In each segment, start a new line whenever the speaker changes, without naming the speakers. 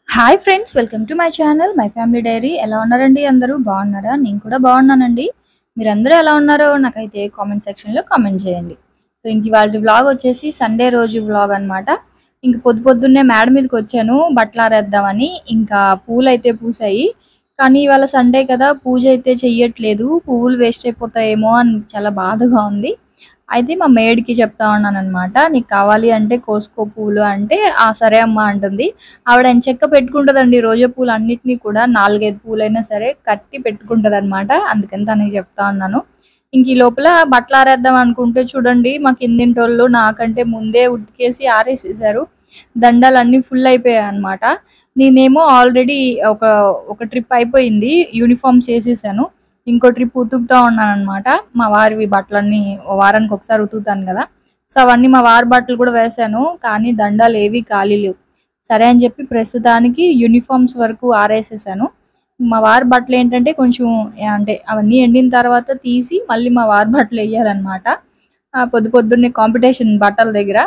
hi friends welcome to my channel my family diary ఎలా ఉన్నారండి అందరూ బాగున్నారా నేను కూడా బాగున్నానండి మీరందరూ ఎలా ఉన్నారో నాకైతే కామెంట్ సెక్షన్లో కామెంట్ చేయండి సో ఇంక ఇవాళ వ్లాగ్ వచ్చేసి సండే రోజు వ్లాగ్ అన్నమాట ఇంక పొద్దు పొద్దున్నే మేడ మీదకి వచ్చాను బట్టలు ఆరేద్దామని ఇంకా పూలు అయితే పూసాయి కానీ ఇవాళ సండే కదా పూజ అయితే చెయ్యట్లేదు పువ్వులు వేస్ట్ అయిపోతాయేమో అని చాలా బాధగా ఉంది అయితే మా మేడ్కి చెప్తా ఉన్నాను అనమాట నీకు కావాలి అంటే కోసుకో పూలు అంటే ఆ సరే అమ్మా అంటుంది ఆవిడ ఎంచెక్క పెట్టుకుంటదండి రోజా పూలు అన్నిటినీ కూడా నాలుగైదు పూలైనా సరే కట్టి పెట్టుకుంటది అనమాట అందుకని తనకి చెప్తా ఉన్నాను ఇంక ఈ లోపల బట్టలు ఆరేద్దాం అనుకుంటే చూడండి మా కిందింటోళ్ళు నాకంటే ముందే ఉతికేసి ఆరేసేసారు దండాలు అన్ని ఫుల్ అయిపోయాయి అనమాట నేనేమో ఆల్రెడీ ఒక ఒక ట్రిప్ అయిపోయింది యూనిఫామ్స్ వేసేసాను ఇంకో ట్రిప్ ఉతుకుతా ఉన్నాను అనమాట మా వారివి బట్టలన్నీ ఓ వారానికి ఒకసారి ఉతుకుతాను కదా సో అవన్నీ మా వారి బట్టలు కూడా వేశాను కానీ దండాలు ఏవి ఖాళీ లేవు సరే అని చెప్పి ప్రస్తుతానికి యూనిఫామ్స్ వరకు ఆరేసేసాను మా వారి బట్టలు ఏంటంటే కొంచెం ఏ- అంటే అవన్నీ ఎండిన తర్వాత తీసి మళ్ళీ మా వారి బట్టలు వేయాలన్నమాట ఆ పొద్దు పొద్దున్నే కాంపిటీషన్ బట్టల దగ్గర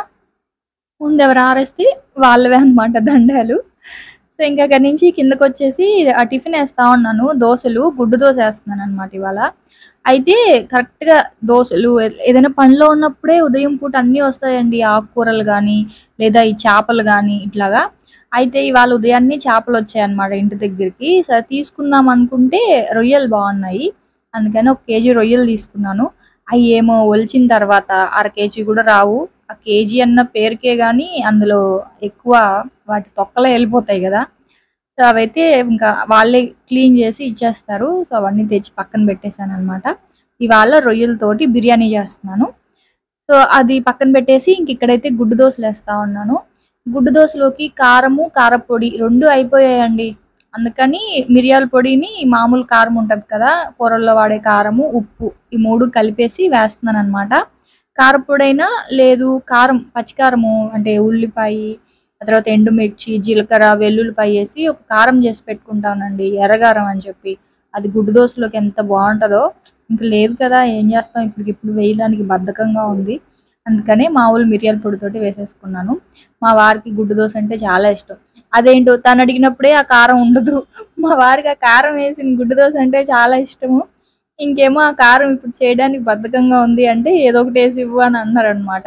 ముందు ఎవరు ఆరేస్తే వాళ్ళవే అన్నమాట దండాలు సో ఇంకా అక్కడి నుంచి కిందకు వచ్చేసి ఆ టిఫిన్ వేస్తా ఉన్నాను దోశలు గుడ్డు దోశ వేస్తున్నాను అనమాట ఇవాళ అయితే కరెక్ట్ గా దోశలు ఏ- ఏదైనా పనిలో ఉన్నప్పుడే ఉదయం పూట అన్నీ వస్తాయండి ఆకుకూరలు కానీ లేదా ఈ చేపలు కానీ ఇట్లాగా అయితే ఇవాళ ఉదయాన్నే చేపలు వచ్చాయి అనమాట ఇంటి దగ్గరికి సరే తీసుకుందాం అనుకుంటే రొయ్యలు బాగున్నాయి అందుకని ఒక కేజీ రొయ్యలు తీసుకున్నాను అవి ఏమో ఒలిచిన తర్వాత అర కేజీ కూడా రావు ఆ కేజీ అన్న పేరుకే గానీ అందులో ఎక్కువ వాటి తొక్కలే వెళ్ళిపోతాయి కదా సో అవైతే ఇంకా వాళ్ళే క్లీన్ చేసి ఇచ్చేస్తారు సో అవన్నీ తెచ్చి పక్కన పెట్టేశాను అనమాట ఇవాళ రొయ్యలతోటి బిర్యానీ చేస్తున్నాను సో అది పక్కన పెట్టేసి ఇంక ఇక్కడైతే గుడ్డు దోశలు వేస్తా ఉన్నాను గుడ్డు దోశలోకి కారము కారపొడి రెండు అయిపోయాయండి అందుకని మిరియాల పొడిని మామూలు కారం ఉంటది కదా కూరల్లో వాడే కారము ఉప్పు ఈ మూడు కలిపేసి వేస్తున్నాను అనమాట కారపొడైనా లేదు కారం పచ్చికారము అంటే ఉల్లిపాయ ఆ తర్వాత ఎండుమిర్చి జీలకర్ర వెల్లుల్లిపాయ వేసి ఒక కారం చేసి పెట్టుకుంటానండి ఎర్రగారం అని చెప్పి అది గుడ్డు దోశలోకి ఎంత బాగుంటుందో ఇంకా లేదు కదా ఏం చేస్తాం ఇప్పుడు ఇప్పుడు వేయడానికి బద్ధకంగా ఉంది అందుకనే మామూలు మిరియాల పొడితోటి వేసేసుకున్నాను మా వారికి గుడ్డు దోశ అంటే చాలా ఇష్టం అదేంటో తను అడిగినప్పుడే ఆ కారం ఉండదు మా వారికి ఆ కారం వేసిన గుడ్డు దోశ అంటే చాలా ఇష్టము ఇంకేమో ఆ కారం ఇప్పుడు చేయడానికి బద్ధకంగా ఉంది అంటే ఏదో ఒకటి వేసి ఇవ్వు అని అన్నారు అనమాట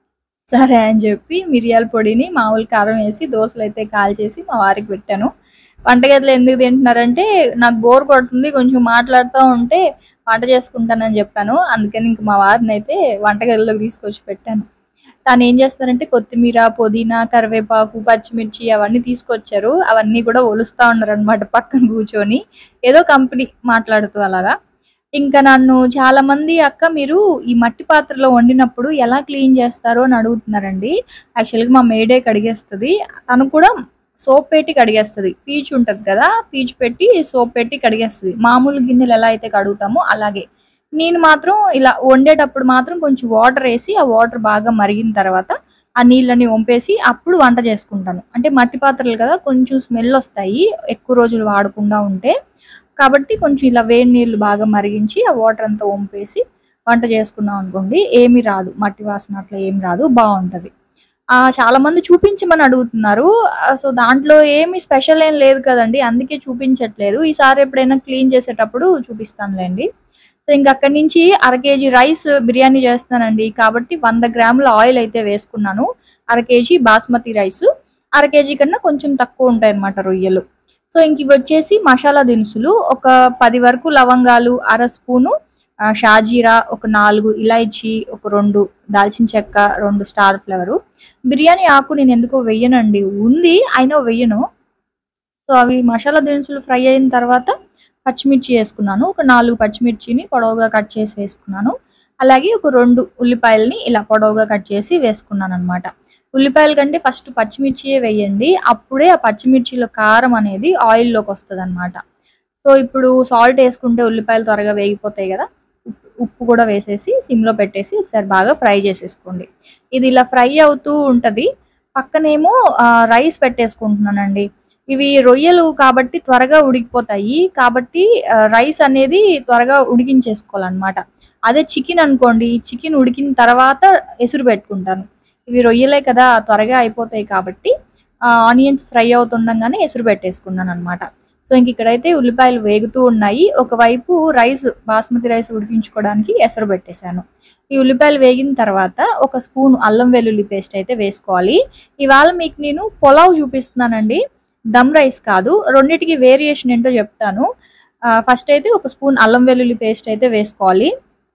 సరే అని చెప్పి మిరియాల పొడిని మామూలు కారం వేసి దోశలు అయితే కాల్చేసి మా వారికి పెట్టాను వంటగదిలో ఎందుకు తింటున్నారంటే నాకు బోర్ కొడుతుంది కొంచెం మాట్లాడుతూ ఉంటే వంట చేసుకుంటానని చెప్పాను అందుకని ఇంక మా వారిని అయితే వంటగదిలోకి తీసుకొచ్చి పెట్టాను తను ఏం చేస్తారంటే కొత్తిమీర పుదీనా కరివేపాకు పచ్చిమిర్చి అవన్నీ తీసుకొచ్చారు అవన్నీ కూడా ఒలుస్తా ఉన్నారు అనమాట పక్కన కూర్చొని ఏదో కంపెనీ మాట్లాడుతూ అలాగా ఇంకా నన్ను చాలా మంది అక్క మీరు ఈ మట్టి పాత్రలో వండినప్పుడు ఎలా క్లీన్ చేస్తారో అని అడుగుతున్నారండి యాక్చువల్గా మా మేడే కడిగేస్తుంది తను కూడా సోప్ పెట్టి కడిగేస్తుంది పీచు ఉంటుంది కదా పీచు పెట్టి సోప్ పెట్టి కడిగేస్తుంది మామూలు గిన్నెలు ఎలా అయితే కడుగుతామో అలాగే నేను మాత్రం ఇలా వండేటప్పుడు మాత్రం కొంచెం వాటర్ వేసి ఆ వాటర్ బాగా మరిగిన తర్వాత ఆ నీళ్ళని వంపేసి అప్పుడు వంట చేసుకుంటాను అంటే మట్టి పాత్రలు కదా కొంచెం స్మెల్ వస్తాయి ఎక్కువ రోజులు వాడకుండా ఉంటే కాబట్టి కొంచెం ఇలా వేడి నీళ్ళు బాగా మరిగించి ఆ వాటర్ అంతా వంపేసి వంట చేసుకున్నాం అనుకోండి ఏమీ రాదు మట్టి వాసన అట్లా ఏం రాదు బాగుంటది ఆ చాలా మంది చూపించమని అడుగుతున్నారు ఆ, సో దాంట్లో ఏమి స్పెషల్ ఏం లేదు కదండి అందుకే చూపించట్లేదు ఈసారి ఎప్పుడైనా క్లీన్ చేసేటప్పుడు చూపిస్తానులేండి సో ఇంక అక్కడి నుంచి అర కేజీ రైస్ బిర్యానీ చేస్తానండి కాబట్టి వంద గ్రాముల ఆయిల్ అయితే వేసుకున్నాను అర కేజీ బాస్మతి రైస్ అర కేజీ కన్నా కొంచెం తక్కువ ఉంటాయి అన్నమాట రొయ్యలు సో ఇంక ఇవి వచ్చేసి మసాలా దినుసులు ఒక పది వరకు లవంగాలు అర స్పూను ఆ, షాజీరా ఒక నాలుగు ఇలాయచి ఒక రెండు దాల్చిన చెక్క రెండు స్టార్ ఫ్లవరు బిర్యానీ ఆకు నేను ఎందుకో వెయ్యనండి ఉంది అయినా వెయ్యను సో అవి మసాలా దినుసులు ఫ్రై అయిన తర్వాత పచ్చిమిర్చి వేసుకున్నాను ఒక నాలుగు పచ్చిమిర్చిని పొడవుగా కట్ చేసి వేసుకున్నాను అలాగే ఒక రెండు ఉల్లిపాయలని ఇలా పొడవుగా కట్ చేసి వేసుకున్నాను అనమాట ఉల్లిపాయల కంటే ఫస్ట్ పచ్చిమిర్చియే వేయండి అప్పుడే ఆ పచ్చిమిర్చిలో కారం అనేది ఆయిల్లోకి వస్తుంది అనమాట సో ఇప్పుడు సాల్ట్ వేసుకుంటే ఉల్లిపాయలు త్వరగా వేగిపోతాయి కదా ఉప్పు ఉప్పు కూడా వేసేసి సిమ్లో పెట్టేసి ఒకసారి బాగా ఫ్రై చేసేసుకోండి ఇది ఇలా ఫ్రై అవుతూ ఉంటుంది పక్కనేమో ఆ, రైస్ పెట్టేసుకుంటున్నానండి ఇవి రొయ్యలు కాబట్టి త్వరగా ఉడికిపోతాయి కాబట్టి ఆ, రైస్ అనేది త్వరగా ఉడికించేసుకోవాలన్నమాట అదే చికెన్ అనుకోండి చికెన్ ఉడికిన తర్వాత ఎసురు పెట్టుకుంటాను ఇవి రొయ్యలే కదా త్వరగా అయిపోతాయి కాబట్టి ఆనియన్స్ ఫ్రై అవుతుండగానే ఎసురు పెట్టేసుకున్నాను అనమాట సో ఇంక ఇక్కడైతే ఉల్లిపాయలు వేగుతూ ఉన్నాయి ఒకవైపు రైస్ బాస్మతి రైస్ ఉడికించుకోవడానికి ఎసరు పెట్టేశాను ఈ ఉల్లిపాయలు వేగిన తర్వాత ఒక స్పూన్ అల్లం వెల్లుల్లి పేస్ట్ అయితే వేసుకోవాలి ఇవాళ మీకు నేను పులావ్ చూపిస్తున్నానండి దమ్ రైస్ కాదు రెండిటికి వేరియేషన్ ఏంటో చెప్తాను ఫస్ట్ అయితే ఒక స్పూన్ అల్లం వెల్లుల్లి పేస్ట్ అయితే వేసుకోవాలి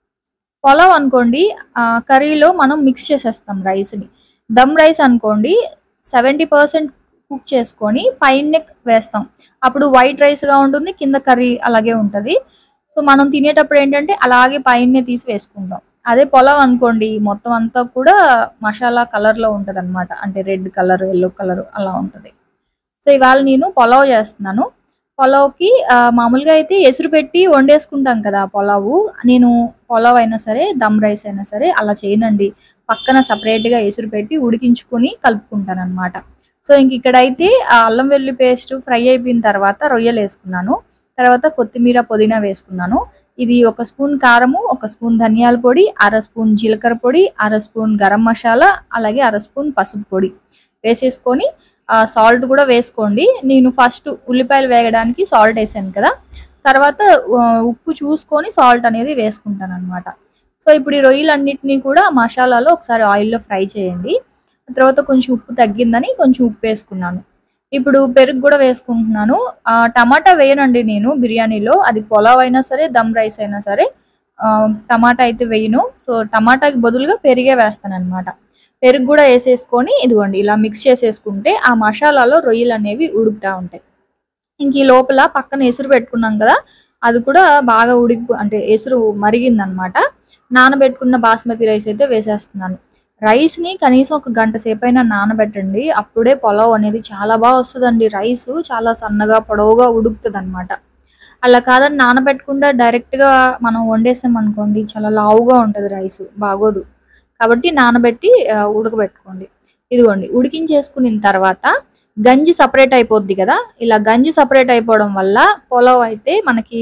పులావ్ అనుకోండి ఆ, కర్రీలో మనం మిక్స్ చేసేస్తాం రైస్ని దమ్ రైస్ అనుకోండి సెవెంటీ పర్సెంట్ కుక్ చేసుకొని పైన వేస్తాం అప్పుడు వైట్ రైస్గా ఉంటుంది కింద కర్రీ అలాగే ఉంటుంది సో మనం తినేటప్పుడు ఏంటంటే అలాగే పైనే తీసి వేసుకుంటాం అదే పొలావ్ అనుకోండి మొత్తం అంతా కూడా మసాలా కలర్లో ఉంటుంది అనమాట అంటే రెడ్ కలర్ ఎల్లో కలర్ అలా ఉంటుంది సో ఇవాళ నేను పొలావ్ చేస్తున్నాను పొలావ్కి ఆ, మామూలుగా అయితే ఎసురు పెట్టి వండేసుకుంటాం కదా పొలావు నేను పొలావ్ అయినా సరే దమ్ రైస్ అయినా సరే అలా చేయనండి పక్కన సపరేట్గా ఎసురు పెట్టి ఉడికించుకొని కలుపుకుంటాను అనమాట సో ఇంక ఇక్కడైతే ఆ అల్లం వెల్లుల్లి పేస్ట్ ఫ్రై అయిపోయిన తర్వాత రొయ్యలు వేసుకున్నాను తర్వాత కొత్తిమీర పుదీనా వేసుకున్నాను ఇది ఒక స్పూన్ కారము ఒక స్పూన్ ధనియాల పొడి అర స్పూన్ జీలకర్ర పొడి అర స్పూన్ గరం మసాలా అలాగే అర స్పూన్ పసుపు పొడి వేసేసుకొని సాల్ట్ కూడా వేసుకోండి నేను ఫస్ట్ ఉల్లిపాయలు వేగడానికి సాల్ట్ వేసాను కదా తర్వాత ఆ, ఉప్పు చూసుకొని సాల్ట్ అనేది వేసుకుంటాను అనమాట సో ఇప్పుడు ఈ రొయ్యలన్నిటినీ కూడా మసాలాలో ఒకసారి ఆయిల్లో ఫ్రై చేయండి తర్వాత కొంచెం ఉప్పు తగ్గిందని కొంచెం ఉప్పు వేసుకున్నాను ఇప్పుడు పెరుగు కూడా వేసుకుంటున్నాను ఆ, టమాటా వేయనండి నేను బిర్యానీలో అది పులావ్ అయినా సరే దమ్ రైస్ అయినా సరే ఆ, టమాటా అయితే వేయను సో టమాటాకి బదులుగా పెరిగే వేస్తాను అనమాట పెరుగు కూడా వేసేసుకొని ఇదిగోండి ఇలా మిక్స్ చేసేసుకుంటే ఆ మసాలాలో రొయ్యలు అనేవి ఉడుకుతూ ఉంటాయి ఇంక ఈ లోపల పక్కన ఎసురు పెట్టుకున్నాం కదా అది కూడా బాగా ఉడికి అంటే ఎసురు మరిగిందనమాట నానబెట్టుకున్న బాస్మతి రైస్ అయితే వేసేస్తున్నాను రైస్ని కనీసం ఒక గంట సేపు అయినా నానబెట్టండి అప్పుడే పొలావ్ అనేది చాలా బాగా వస్తుందండి రైస్ చాలా సన్నగా పొడవుగా ఉడుకుతుంది అనమాట అలా కాదని నానబెట్టకుండా డైరెక్ట్గా మనం వండేసాం అనుకోండి చాలా లావుగా ఉంటుంది రైస్ బాగోదు కాబట్టి నానబెట్టి ఆ, ఉడకబెట్టుకోండి ఇదిగోండి ఉడికించేసుకున్న తర్వాత గంజి సపరేట్ అయిపోద్ది కదా ఇలా గంజి సపరేట్ అయిపోవడం వల్ల పొలావ్ అయితే మనకి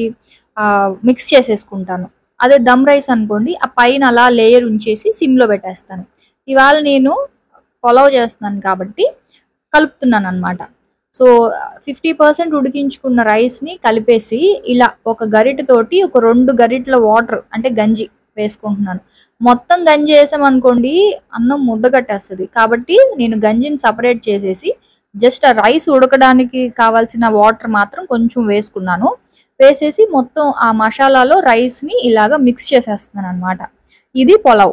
మిక్స్ చేసేసుకుంటాను అదే దమ్ రైస్ అనుకోండి ఆ పైన అలా లేయర్ ఉంచేసి సిమ్లో పెట్టేస్తాను ఇవాళ నేను పొలావ్ చేస్తున్నాను కాబట్టి కలుపుతున్నాను అనమాట సో ఫిఫ్టీ పర్సెంట్ ఉడికించుకున్న రైస్ని కలిపేసి ఇలా ఒక గరిటెతోటి ఒక రెండు గరిటెల వాటర్ అంటే గంజి వేసుకుంటున్నాను మొత్తం గంజి వేసామనుకోండి అన్నం ముద్ద కట్టేస్తుంది కాబట్టి నేను గంజిని సపరేట్ చేసేసి జస్ట్ ఆ రైస్ ఉడకడానికి కావాల్సిన వాటర్ మాత్రం కొంచెం వేసుకున్నాను వేసేసి మొత్తం ఆ మసాలాలో రైస్ని ఇలాగ మిక్స్ చేసేస్తున్నాను అనమాట ఇది పొలావ్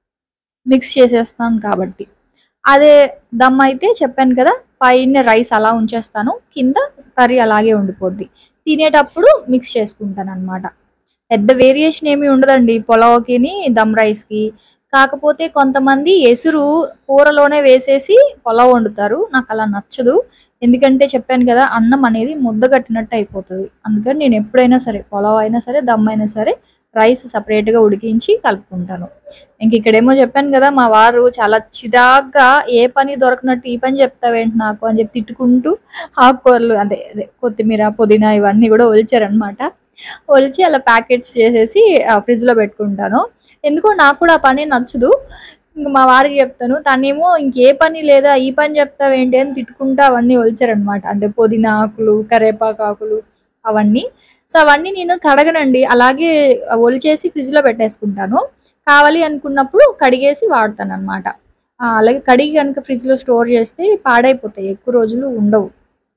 మిక్స్ చేసేస్తాను కాబట్టి అదే దమ్ అయితే చెప్పాను కదా పైన రైస్ అలా ఉంచేస్తాను కింద కర్రీ అలాగే ఉండిపోద్ది తినేటప్పుడు మిక్స్ చేసుకుంటాను అనమాట పెద్ద వేరియేషన్ ఏమీ ఉండదండి పులావ్కిని దమ్ రైస్కి కాకపోతే కొంతమంది ఎసురు కూరలోనే వేసేసి పొలావ్ వండుతారు నాకు అలా నచ్చదు ఎందుకంటే చెప్పాను కదా అన్నం అనేది ముద్ద కట్టినట్టు అయిపోతుంది అందుకని నేను ఎప్పుడైనా సరే పొలావ్ అయినా సరే దమ్ అయినా సరే రైస్ సపరేట్గా ఉడికించి కలుపుకుంటాను ఇంక ఇక్కడేమో చెప్పాను కదా మా వారు చాలా చిరాగ్గా ఏ పని దొరకనట్టు ఈ పని చెప్తావేంటి నాకు అని చెప్పి తిట్టుకుంటూ ఆకుకూరలు అంటే అదే కొత్తిమీర పుదీనా ఇవన్నీ కూడా ఒలిచారనమాట ఒలిచి అలా ప్యాకెట్స్ చేసేసి ఫ్రిడ్జ్లో పెట్టుకుంటాను ఎందుకో నాకు కూడా ఆ పని నచ్చదు ఇంక మా వారికి చెప్తాను తనేమో ఇంకే పని లేదా ఈ పని చెప్తావేంటి అని తిట్టుకుంటా అవన్నీ ఒలిచారనమాట అంటే పుదీనా ఆకులు కరేపాకు ఆకులు అవన్నీ సో అవన్నీ నేను కడగనండి అలాగే ఒలిచేసి ఫ్రిడ్జ్లో పెట్టేసుకుంటాను కావాలి అనుకున్నప్పుడు కడిగేసి వాడతాను అనమాట అలాగే కడిగి కనుక ఫ్రిడ్జ్లో స్టోర్ చేస్తే పాడైపోతాయి ఎక్కువ రోజులు ఉండవు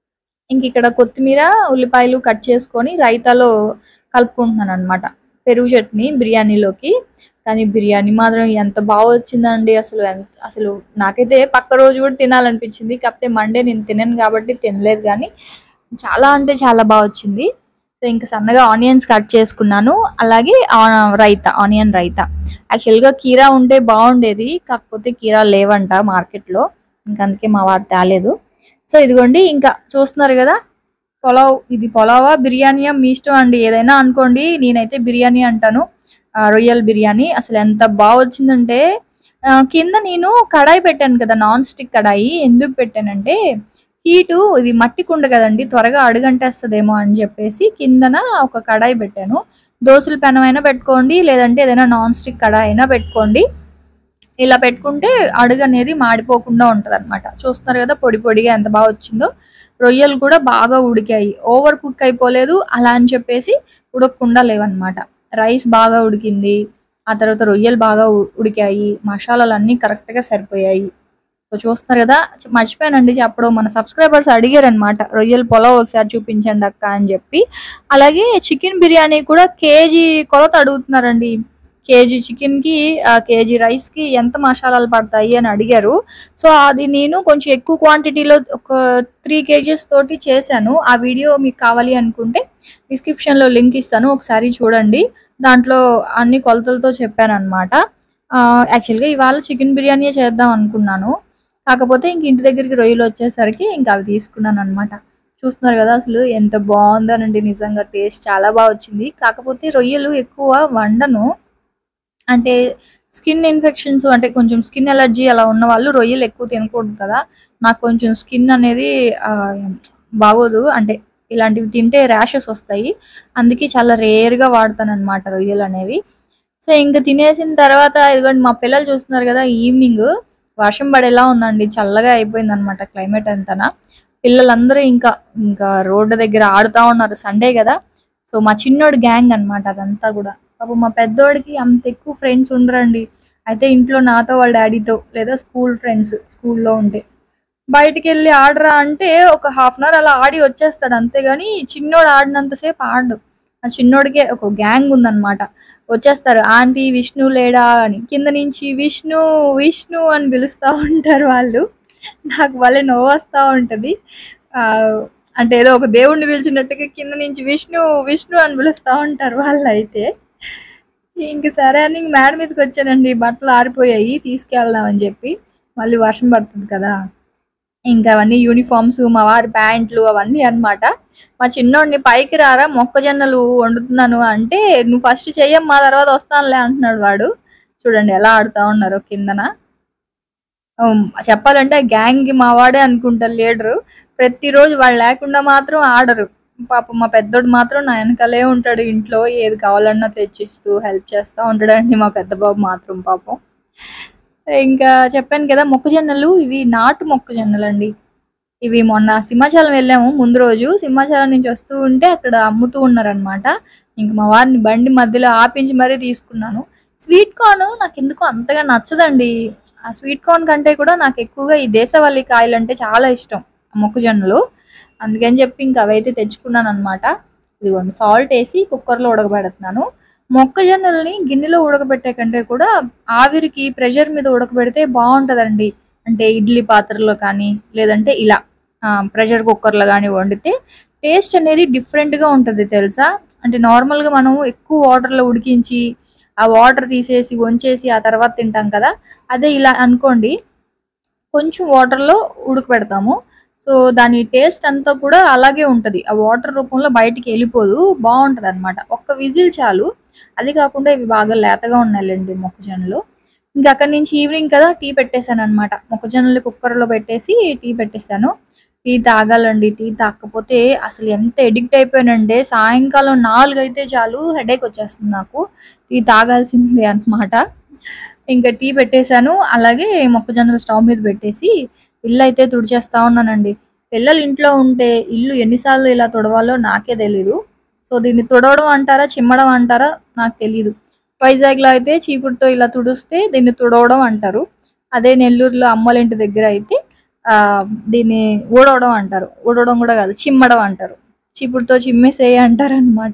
ఇంక ఇక్కడ కొత్తిమీర ఉల్లిపాయలు కట్ చేసుకొని రైతాలో కలుపుకుంటున్నాను అనమాట పెరుగు చట్నీ బిర్యానీలోకి కానీ బిర్యానీ మాత్రం ఎంత బాగా వచ్చిందండి అసలు ఎంత అసలు నాకైతే పక్క రోజు కూడా తినాలనిపించింది కాకపోతే మండే నేను తినను కాబట్టి తినలేదు కానీ చాలా అంటే చాలా బాగా వచ్చింది సో ఇంకా సన్నగా ఆనియన్స్ కట్ చేసుకున్నాను అలాగే ఆ- రైతా ఆనియన్ రైతా యాక్చువల్గా కీరా ఉంటే బాగుండేది కాకపోతే కీరా లేవంట మార్కెట్లో ఇంకా అందుకే మా వారు తేలేదు సో ఇదిగోండి ఇంకా చూస్తున్నారు కదా పొలావ్ ఇది పొలావా బిర్యానీయా మీ ఇష్టం అండి ఏదైనా అనుకోండి నేనైతే బిర్యానీ అంటాను ఆ, రొయ్యల్ బిర్యానీ అసలు ఎంత బాగా వచ్చిందంటే ఆ, కింద నేను కడాయి పెట్టాను కదా నాన్ స్టిక్ కడాయి ఎందుకు పెట్టానంటే హీటు ఇది మట్టి కుండ కదండి త్వరగా అడుగంటేస్తుందేమో అని చెప్పేసి కిందన ఒక కడాయి పెట్టాను దోశల పెనం అయినా పెట్టుకోండి లేదంటే ఏదైనా నాన్ స్టిక్ కడాయి అయినా పెట్టుకోండి ఇలా పెట్టుకుంటే అడుగు అనేది మాడిపోకుండా ఉంటది అనమాట చూస్తున్నారు కదా పొడి పొడిగా ఎంత బాగా వచ్చిందో రొయ్యలు కూడా బాగా ఉడికాయి ఓవర్ కుక్ అయిపోలేదు అలా అని చెప్పేసి ఉడకకుండా లేవన్నమాట రైస్ బాగా ఉడికింది ఆ తర్వాత రొయ్యలు బాగా ఉ- ఉడికాయి మసాలాలు అన్నీ కరెక్ట్గా సరిపోయాయి సో చూస్తున్నారు కదా చ- మర్చిపోయానండి చెప్పడం మన సబ్స్క్రైబర్స్ అడిగారు అనమాట రొయ్యల పొలవ్ ఒకసారి చూపించండి అక్క అని చెప్పి అలాగే చికెన్ బిర్యానీ కూడా కేజీ కొలత అడుగుతున్నారండి కేజీ చికెన్ కి ఆ కేజీ రైస్ కి ఎంత మసాలాలు పడతాయి అని అడిగారు సో అది నేను కొంచెం ఎక్కువ క్వాంటిటీలో ఒక త్రీ కేజీస్ తోటి చేశాను ఆ వీడియో మీకు కావాలి అనుకుంటే డిస్క్రిప్షన్ లో లింక్ ఇస్తాను ఒకసారి చూడండి దాంట్లో అన్ని కొలతలతో చెప్పాను అనమాట యాక్చువల్గా ఇవాళ చికెన్ బిర్యానీ చేద్దాం అనుకున్నాను కాకపోతే ఇంక ఇంటి దగ్గరికి రొయ్యలు వచ్చేసరికి ఇంకా అవి తీసుకున్నాను అనమాట చూస్తున్నారు కదా అసలు ఎంత బాగుందనండి నిజంగా టేస్ట్ చాలా బాగా వచ్చింది కాకపోతే రొయ్యలు ఎక్కువ వండను అంటే స్కిన్ ఇన్ఫెక్షన్స్ అంటే కొంచెం స్కిన్ ఎలర్జీ అలా ఉన్న వాళ్ళు రొయ్యలు ఎక్కువ తినకూడదు కదా నాకు కొంచెం స్కిన్ అనేది ఆ, బాగోదు అంటే ఇలాంటివి తింటే ర్యాషెస్ వస్తాయి అందుకే చాలా రేర్గా వాడతాను అనమాట రొయ్యలు అనేవి సో ఇంకా తినేసిన తర్వాత ఇదిగోండి మా పిల్లలు చూస్తున్నారు కదా ఈవినింగ్ వర్షం పడేలా ఉందండి చల్లగా అయిపోయింది అనమాట క్లైమేట్ అంతనా పిల్లలందరూ ఇంకా ఇంకా రోడ్డు దగ్గర ఆడుతా ఉన్నారు సండే కదా సో మా చిన్నోడు గ్యాంగ్ అన్నమాట అదంతా కూడా పాపం మా పెద్దోడికి అంత ఎక్కువ ఫ్రెండ్స్ ఉండరండి అయితే ఇంట్లో నాతో వాళ్ళ డాడీతో లేదా స్కూల్ ఫ్రెండ్స్ స్కూల్లో ఉంటే బయటికి వెళ్ళి ఆడరా అంటే ఒక హాఫ్ అన్ అవర్ అలా ఆడి వచ్చేస్తాడు అంతేగాని చిన్నోడు ఆడినంతసేపు ఆడు ఆ చిన్నోడికే ఒక గ్యాంగ్ ఉందన్నమాట వచ్చేస్తారు ఆంటీ విష్ణు లేడా అని కింద నుంచి విష్ణు విష్ణు అని పిలుస్తూ ఉంటారు వాళ్ళు నాకు వాళ్ళే నవ్వు వస్తూ ఉంటుంది ఆ, అంటే ఏదో ఒక దేవుణ్ణి పిలిచినట్టుగా కింద నుంచి విష్ణు విష్ణు అని పిలుస్తూ ఉంటారు వాళ్ళు అయితే ఇంక సరే అని ఇంక మేడ మీదకి వచ్చానండి బట్టలు ఆరిపోయాయి తీసుకెళ్దామని చెప్పి మళ్ళీ వర్షం పడుతుంది కదా ఇంకా అవన్నీ యూనిఫామ్స్ మా వారి ప్యాంట్లు అవన్నీ అన్నమాట మా చిన్నోడిని పైకి రారా మొక్కజొన్నలు వండుతున్నాను అంటే నువ్వు ఫస్ట్ చెయ్యమ్మా తర్వాత వస్తానులే అంటున్నాడు వాడు చూడండి ఎలా ఆడుతా ఉన్నారు కిందన ఉమ్, చెప్పాలంటే గ్యాంగ్ మా వాడే అనుకుంటా లీడరు ప్రతిరోజు వాళ్ళు లేకుండా మాత్రం ఆడరు పాపం మా పెద్దోడు మాత్రం నా వెనకాలే ఉంటాడు ఇంట్లో ఏది కావాలన్నా తెచ్చిస్తూ హెల్ప్ చేస్తూ ఉంటాడండి మా పెద్ద బాబు మాత్రం పాపం ఇంకా చెప్పాను కదా మొక్కజొన్నలు ఇవి నాటు మొక్కజొన్నలు అండి ఇవి మొన్న సింహాచలం వెళ్ళాము ముందు రోజు సింహాచలం నుంచి వస్తూ ఉంటే అక్కడ అమ్ముతూ ఉన్నారనమాట ఇంక మా వారిని బండి మధ్యలో ఆపించి మరీ తీసుకున్నాను స్వీట్ కార్న్ నాకు ఎందుకో అంతగా నచ్చదండి ఆ స్వీట్ కార్న్ కంటే కూడా నాకు ఎక్కువగా ఈ దేశవాళీ కాయలు అంటే చాలా ఇష్టం ఆ మొక్కజొన్నలు అందుకని చెప్పి ఇంకా అవైతే తెచ్చుకున్నాను అనమాట ఇదిగోండి సాల్ట్ వేసి కుక్కర్లో ఉడకబెడుతున్నాను మొక్కజొన్నల్ని గిన్నెలో ఉడకబెట్టే కంటే కూడా ఆవిరికి ప్రెషర్ మీద ఉడకబెడితే బాగుంటుందండి అంటే ఇడ్లీ పాత్రలో కానీ లేదంటే ఇలా ప్రెషర్ కుక్కర్లో కానీ వండితే టేస్ట్ అనేది డిఫరెంట్గా ఉంటుంది తెలుసా అంటే నార్మల్గా మనం ఎక్కువ వాటర్లో ఉడికించి ఆ వాటర్ తీసేసి వంచేసి ఆ తర్వాత తింటాం కదా అదే ఇలా అనుకోండి కొంచెం వాటర్లో ఉడకబెడతాము సో దాని టేస్ట్ అంతా కూడా అలాగే ఉంటుంది ఆ వాటర్ రూపంలో బయటికి వెళ్ళిపోదు బాగుంటుంది అనమాట ఒక్క విజిల్ చాలు అది కాకుండా ఇవి బాగా లేతగా ఉన్నాయిలేండి మొక్కజొన్నలు ఇంకా అక్కడి నుంచి ఈవినింగ్ కదా టీ పెట్టేశాను అనమాట మొక్కజొన్నలు కుక్కర్లో పెట్టేసి టీ పెట్టేశాను టీ తాగాలండి టీ తాగకపోతే అసలు ఎంత ఎడిక్ట్ అయిపోయానంటే సాయంకాలం నాలుగు అయితే చాలు హెడేక్ వచ్చేస్తుంది నాకు టీ తాగాల్సిందే అన్నమాట ఇంకా టీ పెట్టేశాను అలాగే మొక్కజొన్నలు స్టవ్ మీద పెట్టేసి ఇల్లు అయితే తుడిచేస్తా ఉన్నానండి పిల్లలు ఇంట్లో ఉంటే ఇల్లు ఎన్నిసార్లు ఇలా తుడవాలో నాకే తెలీదు సో దీన్ని తుడవడం అంటారా చిమ్మడం అంటారా నాకు తెలీదు వైజాగ్లో అయితే చీపురుతో ఇలా తుడిస్తే దీన్ని తుడవడం అంటారు అదే నెల్లూరులో అమ్మల ఇంటి దగ్గర అయితే ఆ, దీన్ని ఊడవడం అంటారు ఊడవడం కూడా కాదు చిమ్మడం అంటారు చీపురుతో చిమ్మేసేయ అంటారు అనమాట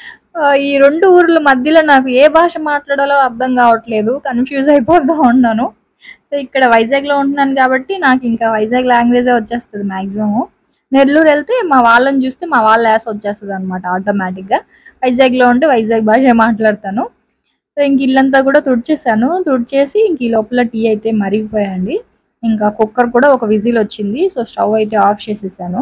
ఈ రెండు ఊర్ల మధ్యలో నాకు ఏ భాష మాట్లాడాలో అర్థం కావట్లేదు కన్ఫ్యూజ్ అయిపోతూ ఉన్నాను సో ఇక్కడ వైజాగ్లో ఉంటున్నాను కాబట్టి నాకు ఇంకా వైజాగ్ లాంగ్వేజే వచ్చేస్తుంది మ్యాక్సిమము నెల్లూరు వెళ్తే మా వాళ్ళని చూస్తే మా వాళ్ళ యాస వచ్చేస్తుంది అనమాట ఆటోమేటిక్గా వైజాగ్లో ఉంటే వైజాగ్ భాష మాట్లాడతాను సో ఇంక ఇల్లంతా కూడా తుడిచేసాను తుడిచేసి ఇంక ఈ లోపల టీ అయితే మరిగిపోయండి ఇంకా కుక్కర్ కూడా ఒక విజిల్ వచ్చింది సో స్టవ్ అయితే ఆఫ్ చేసేసాను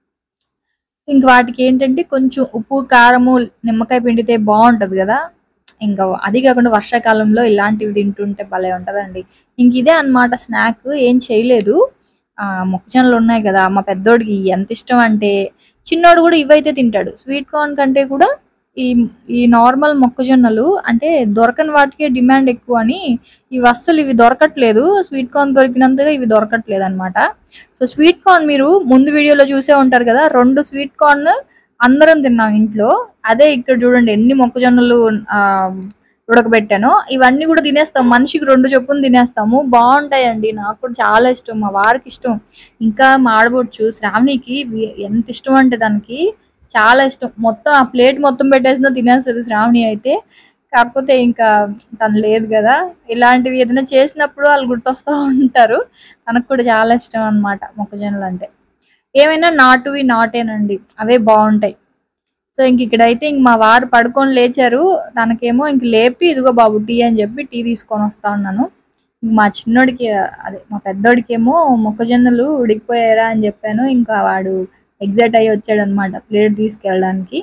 ఇంక వాటికి ఏంటంటే కొంచెం ఉప్పు కారము నిమ్మకాయ పిండితే బాగుంటది కదా ఇంకా అది కాకుండా వర్షాకాలంలో ఇలాంటివి తింటుంటే భలే ఉంటదండి ఇంక ఇదే అన్నమాట స్నాక్ ఏం చేయలేదు ఆ మొక్కజొన్నలు ఉన్నాయి కదా మా పెద్దోడికి ఎంత ఇష్టం అంటే చిన్నోడు కూడా ఇవైతే తింటాడు స్వీట్ కార్న్ కంటే కూడా ఈ ఈ నార్మల్ మొక్కజొన్నలు అంటే దొరకని వాటికే డిమాండ్ ఎక్కువ అని ఇవి అస్సలు ఇవి దొరకట్లేదు స్వీట్ కార్న్ దొరికినంతగా ఇవి దొరకట్లేదు అనమాట సో స్వీట్ కార్న్ మీరు ముందు వీడియోలో చూసే ఉంటారు కదా రెండు స్వీట్ కార్న్ అందరం తిన్నాం ఇంట్లో అదే ఇక్కడ చూడండి ఎన్ని మొక్కజొన్నలు ఆ, ఉడకబెట్టాను ఇవన్నీ కూడా తినేస్తాం మనిషికి రెండు చొప్పున తినేస్తాము బాగుంటాయండి నాకు కూడా చాలా ఇష్టం మా వారికి ఇష్టం ఇంకా మా ఆడబొచ్చు శ్రావణికి వి- ఎంత ఇష్టం అంటే దానికి చాలా ఇష్టం మొత్తం ఆ ప్లేట్ మొత్తం పెట్టేసిందో తినేస్తుంది శ్రావణి అయితే కాకపోతే ఇంకా తను లేదు కదా ఇలాంటివి ఏదైనా చేసినప్పుడు వాళ్ళు గుర్తొస్తూ ఉంటారు తనకు కూడా చాలా ఇష్టం అన్నమాట మొక్కజొన్నలు అంటే ఏమైనా నాటువి నాటేనండి అవే బాగుంటాయి సో ఇంక ఇక్కడైతే ఇంక మా వారు పడుకొని లేచారు తనకేమో ఇంక లేపి ఇదిగో బాబు టీ అని చెప్పి టీ తీసుకొని వస్తా ఉన్నాను ఇంక మా చిన్నోడికి అదే మా పెద్దోడికేమో మొక్కజొన్నలు ఉడికిపోయారా అని చెప్పాను ఇంకా వాడు ఎగ్జైట్ అయ్యి వచ్చాడు అనమాట ప్లేట్ తీసుకెళ్ళడానికి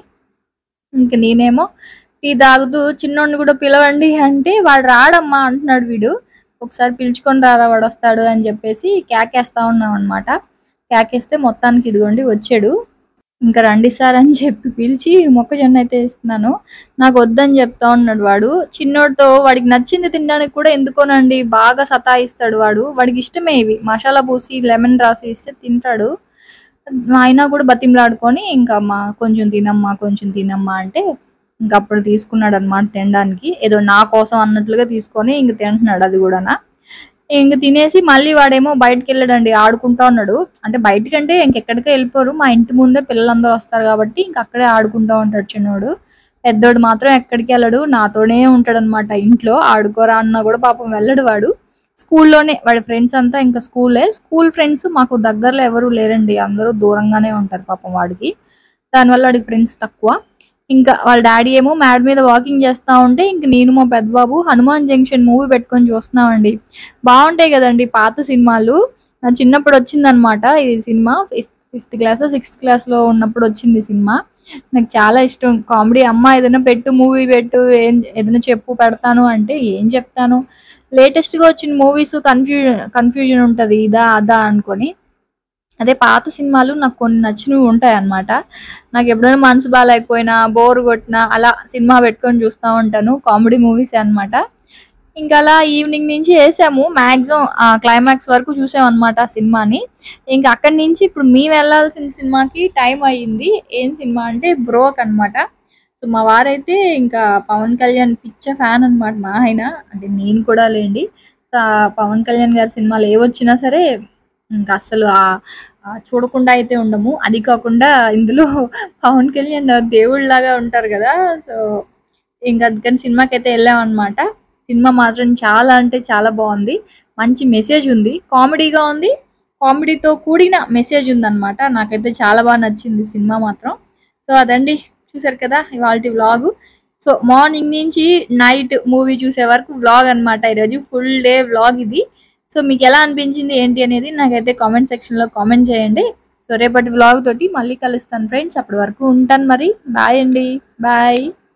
ఇంక నేనేమో టీ తాగుతూ చిన్నోడిని కూడా పిలవండి అంటే వాడు రాడమ్మా అంటున్నాడు వీడు ఒకసారి పిలుచుకొని రారా వాడు వస్తాడు అని చెప్పేసి క్యాకేస్తా ఉన్నాం అనమాట క్యాకేస్తే మొత్తానికి ఇదిగోండి వచ్చాడు ఇంకా రండి సార్ అని చెప్పి పిలిచి మొక్కజొన్న అయితే ఇస్తున్నాను నాకు వద్దని చెప్తా ఉన్నాడు వాడు చిన్నోడితో వాడికి నచ్చింది తినడానికి కూడా ఎందుకోనండి బాగా సతాయిస్తాడు వాడు వాడికి ఇష్టమే ఇవి మసాలా పూసి లెమన్ రాసి ఇస్తే తింటాడు అయినా కూడా బతిమలాడుకొని ఇంకా అమ్మా కొంచెం తినమ్మా కొంచెం తినమ్మా అంటే ఇంక అప్పుడు తీసుకున్నాడు అనమాట తినడానికి ఏదో నా కోసం అన్నట్లుగా తీసుకొని ఇంక తింటున్నాడు అది కూడానా ఇంక తినేసి మళ్ళీ వాడేమో బయటకు వెళ్ళాడండి ఆడుకుంటా ఉన్నాడు అంటే బయటకంటే ఇంకెక్కడికే వెళ్ళిపోరు మా ఇంటి ముందే పిల్లలందరూ వస్తారు కాబట్టి ఇంక అక్కడే ఆడుకుంటా ఉంటాడు చిన్నోడు పెద్దోడు మాత్రం ఎక్కడికి వెళ్ళడు నాతోనే ఉంటాడు అనమాట ఇంట్లో ఆడుకోరా అన్నా కూడా పాపం వెళ్ళడు వాడు స్కూల్లోనే వాడి ఫ్రెండ్స్ అంతా ఇంకా స్కూలే స్కూల్ ఫ్రెండ్స్ మాకు దగ్గరలో ఎవరు లేరండి అందరూ దూరంగానే ఉంటారు పాపం వాడికి దానివల్ల వాడికి ఫ్రెండ్స్ తక్కువ ఇంకా వాళ్ళ డాడీ ఏమో మ్యాడ్ మీద వాకింగ్ చేస్తా ఉంటే ఇంక నేను మా పెద్దబాబు హనుమాన్ జంక్షన్ మూవీ పెట్టుకొని చూస్తున్నామండి బాగుంటాయి కదండి పాత సినిమాలు నా చిన్నప్పుడు వచ్చిందనమాట ఇది సినిమా ఫిఫ్త్ క్లాస్ సిక్స్త్ క్లాస్లో ఉన్నప్పుడు వచ్చింది ఈ సినిమా నాకు చాలా ఇష్టం కామెడీ అమ్మ ఏదైనా పెట్టు మూవీ పెట్టు ఏం ఏదైనా చెప్పు పెడతాను అంటే ఏం చెప్తాను లేటెస్ట్గా వచ్చిన మూవీస్ కన్ఫ్యూజన్ కన్ఫ్యూజన్ ఉంటుంది ఇదా అదా అనుకొని అదే పాత సినిమాలు నాకు కొన్ని నచ్చినవి ఉంటాయి అన్నమాట నాకు ఎప్పుడైనా మనసు బాగాలేకపోయినా బోర్ కొట్టినా అలా సినిమా పెట్టుకొని చూస్తూ ఉంటాను కామెడీ మూవీస్ అన్నమాట ఇంకా అలా ఈవినింగ్ నుంచి వేసాము మ్యాక్సిమం క్లైమాక్స్ వరకు చూసాం అనమాట ఆ సినిమాని ఇంకా అక్కడి నుంచి ఇప్పుడు మేము వెళ్ళాల్సిన సినిమాకి టైం అయ్యింది ఏం సినిమా అంటే బ్రోక్ అన్నమాట సో మా వారైతే ఇంకా పవన్ కళ్యాణ్ పిచ్చ ఫ్యాన్ అన్నమాట మా ఆయన అంటే నేను కూడా లేండి సో ఆ పవన్ కళ్యాణ్ గారి సినిమాలు ఏ వచ్చినా సరే ఇంకా అస్సలు ఆ ఆ చూడకుండా అయితే ఉండము అది కాకుండా ఇందులో పవన్ కళ్యాణ్ దేవుళ్ళలాగా ఉంటారు కదా సో ఇంకా అందుకని సినిమాకి అయితే వెళ్ళామన్నమాట సినిమా మాత్రం చాలా అంటే చాలా బాగుంది మంచి మెసేజ్ ఉంది కామెడీగా ఉంది కామెడీతో కూడిన మెసేజ్ ఉందన్నమాట నాకైతే చాలా బాగా నచ్చింది సినిమా మాత్రం సో అదండి చూసారు కదా ఇవాళ వ్లాగు సో మార్నింగ్ నుంచి నైట్ మూవీ చూసే వరకు వ్లాగ్ అనమాట ఈరోజు ఫుల్ డే వ్లాగ్ ఇది సో మీకు ఎలా అనిపించింది ఏంటి అనేది నాకైతే కామెంట్ సెక్షన్లో కామెంట్ చేయండి సో రేపటి వ్లాగ్ తోటి మళ్ళీ కలుస్తాను ఫ్రెండ్స్ అప్పటి వరకు ఉంటాను మరి బాయ్ అండి బాయ్